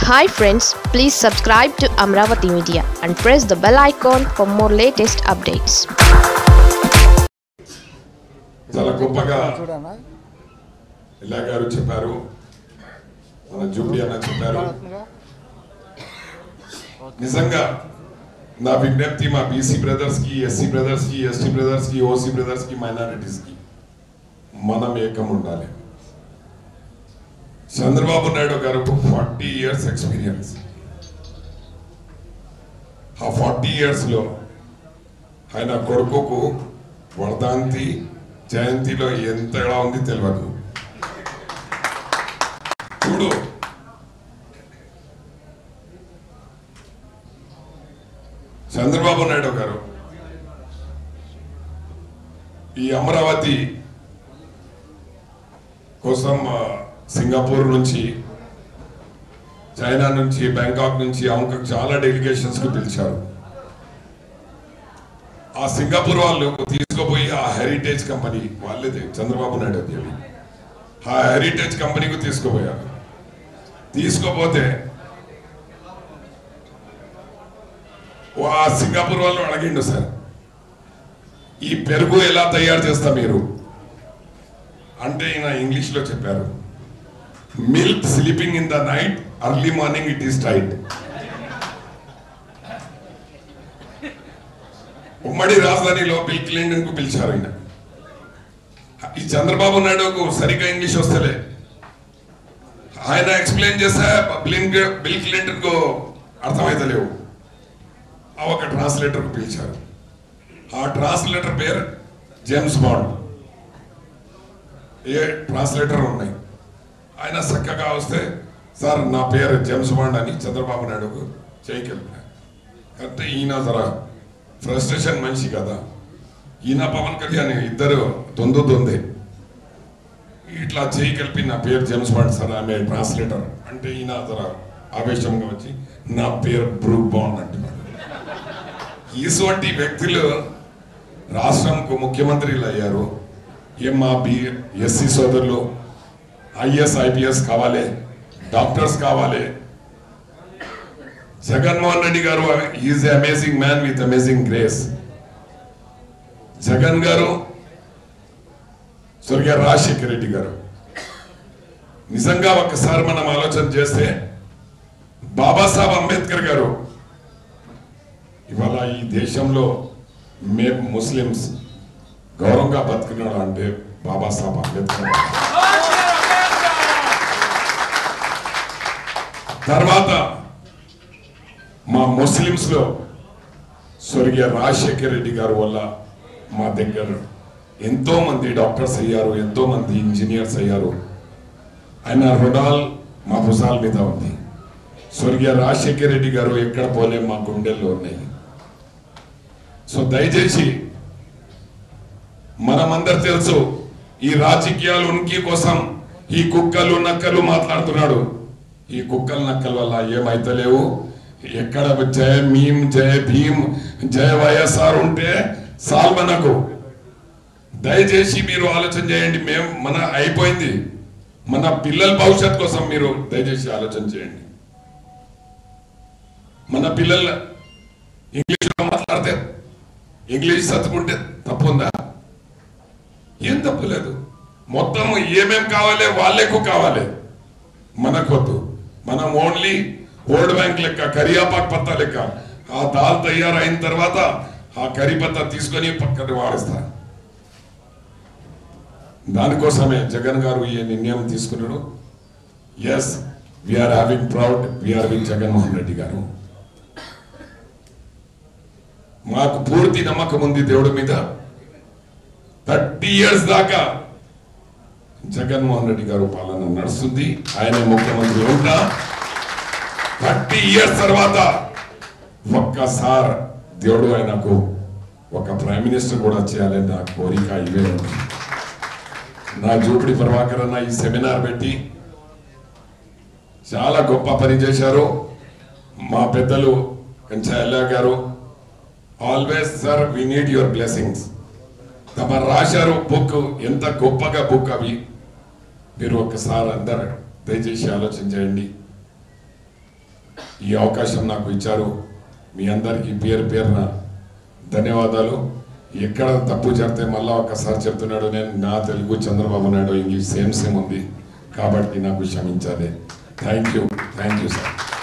Hi friends please subscribe to Amaravati media and press the bell icon for more latest updates చాలా గొప్పగా చూడనా ఇలా గారు చెప్పారు మన జూబ్లీ అన్న చెప్పారు నిజంగా నా విజ్ఞప్తి మా బీసీ బ్రదర్స్ కి ఎస్సీ బ్రదర్స్ కి ఎస్టీ బ్రదర్స్ కి ఓసీ బ్రదర్స్ కి మైనారిటీస్ కి మనం ఏకం ఉండాలి Chandrababu Naidu garu forty years experience ఆ ఫార్టీ ఇయర్స్ లో ఆయన కొడుకుకు వర్ధంతి జయంతిలో ఎంత ఎలా ఉంది తెలియదు చూడు చంద్రబాబు నాయుడు గారు ఈ అమరావతి కోసం ఆ, సింగపూర్ నుంచి చైనా నుంచి బ్యాంకాక్ నుంచి హాంకాంగ్ చాలా డెలిగేషన్స్ కు పిలిచారు ఆ సింగపూర్ వాళ్ళు తీసుకుపోయి ఆ హెరిటేజ్ కంపెనీ వాళ్ళేదే చంద్రబాబు నాయుడు అది అవి. ఆ హెరిటేజ్ కంపెనీకి తీసుకుపోయారు తీసుకుపోతే ఓ ఆ సింగపూర్ వాళ్ళు అడిగిండు సార్ ఈ పెరుగు ఎలా తయారు చేస్తా మీరు అంటే ఈయన ఇంగ్లీష్ లో చెప్పారు milk sleeping in the night early morning it is tight ఉమ్మడి రాజధానిలో బిల్ క్లింటన్ కు పిలిచారు ఆయన ఈ చంద్రబాబు నాయుడుకు సరిగ్గా ఇంగ్లీష్ వస్తలే ఆయన ఎక్స్ప్లెయిన్ చేస్తే బిల్ బిల్ క్లింటన్ కు అర్థమైతలేవు ఆ ఒక ట్రాన్స్లేటర్ కు పిలిచారు ఆ ట్రాన్స్లేటర్ పేరు జేమ్స్ బాండ్ ఏ ట్రాన్స్లేటర్ ఉన్నాయి ఆయన చక్కగా వస్తే సార్ నా పేరు జేమ్స్ బాండ్ అని చంద్రబాబు నాయుడుకు చేయగలిపారు అంటే ఈయన జరా ఫ్రస్ట్రేషన్ మనిషి కదా ఈయన పవన్ కళ్యాణ్ ఇద్దరు తొందు తొందే ఇట్లా చేయి కలిపి నా పేరు జేమ్స్ బాండ్ సార్ ఆమె ట్రాన్స్లేటర్ అంటే ఈయన జరా ఆవేశంగా వచ్చి నా పేరు బ్రూక్ బాండ్ అంటున్నాడు ఇటువంటి వ్యక్తులు రాష్ట్రంకు ముఖ్యమంత్రులు అయ్యారు ఏం మా బి ఎస్సీ సోదరులు ఐఎస్ ఐపీఎస్ కావాలి డాక్టర్స్ కావాలి Jaganmohan Reddy garu is amazing man with amazing grace Jagan garu స్వర్గీయ రాజశేఖర రెడ్డి గారు నిజంగా ఒక్కసారి మనం ఆలోచన చేస్తే బాబాసాహెబ్ అంబేద్కర్ గారు ఇవాళ ఈ దేశంలో మేము ముస్లిమ్స్ గౌరవంగా బతుకున్నాడు అంటే బాబాసాహెబ్ అంబేద్కర్ గారు. తర్వాత మా ముస్లిమ్స్ లో స్వర్గీయ రాజశేఖర్ రెడ్డి గారి వల్ల మా దగ్గర ఎంతో మంది డాక్టర్స్ అయ్యారు ఎంతో మంది ఇంజనీర్స్ అయ్యారు ఆయన రుణాల్ మా భుజాల మీద ఉంది స్వర్గీయ రాజశేఖర్ రెడ్డి గారు ఎక్కడ పోలే మా గుండెల్లో ఉన్నాయి సో దయచేసి మనమందరు తెలుసు ఈ రాజకీయాలు ఉనికి కోసం ఈ కుక్కలు నక్కలు మాట్లాడుతున్నాడు ఈ కుక్కలు నక్కల వల్ల ఏమైతలేవు ఎక్కడ జయ భీమ్ జయ భీమ్ జయ వైఎస్ఆర్ ఉంటే సాల్ మనకు దయచేసి మీరు ఆలోచన చేయండి మేము మన అయిపోయింది మన పిల్లల భవిష్యత్ కోసం మీరు దయచేసి ఆలోచన చేయండి మన పిల్లల ఇంగ్లీష్ లో మాట్లాడితే ఇంగ్లీష్ చదువుకుంటే తప్పు ఉందా ఏం తప్పు లేదు మొత్తం ఏమేం కావాలి వాళ్ళకు కావాలి మనకొద్దు మనం ఓన్లీ ఓల్డ్ బ్యాంక్ లెక్క కరియాపాక్ పత్తా లెక్క ఆ దాల్ తయారైన తర్వాత ఆ కరి పత్తా తీసుకొని పక్కన వాడిస్తా దానికోసమే జగన్ గారు ఈ నిర్ణయం తీసుకున్నాడు yes we are having proud we are with Jaganmohan Reddy garu మాకు పూర్తి నమ్మకం ఉంది దేవుడి మీద థర్టీ ఇయర్స్ దాకా జగన్మోహన్ రెడ్డి గారు పాలన నడుస్తుంది ఆయన ముఖ్యమంత్రి ఉంటా థర్టీ ఇయర్స్ తర్వాత ఒక్కసారి దేవుడు ఆయనకు ఒక ప్రైమ్ మినిస్టర్ కూడా చేయాలని నా కోరిక ఇవే ఉంది నా జూపిడి ప్రభాకర్ అన్న ఈ సెమినార్ పెట్టి చాలా గొప్ప పని చేశారు మా పెద్దలు Kanchayalla garu always sir we need your blessings తమ రాశారు బుక్ ఎంత గొప్పగా బుక్ అవి మీరు ఒక్కసారి అందరు దయచేసి ఆలోచన చేయండి ఈ అవకాశం నాకు ఇచ్చారు మీ అందరికీ పేరు పేరున ధన్యవాదాలు ఎక్కడ తప్పు జరిగితే మళ్ళా ఒకసారి చెప్తున్నాడు నేను నా Telugu Chandrababu Naidu English same same ఉంది కాబట్టి నాకు క్షమించాలి thank you thank you sir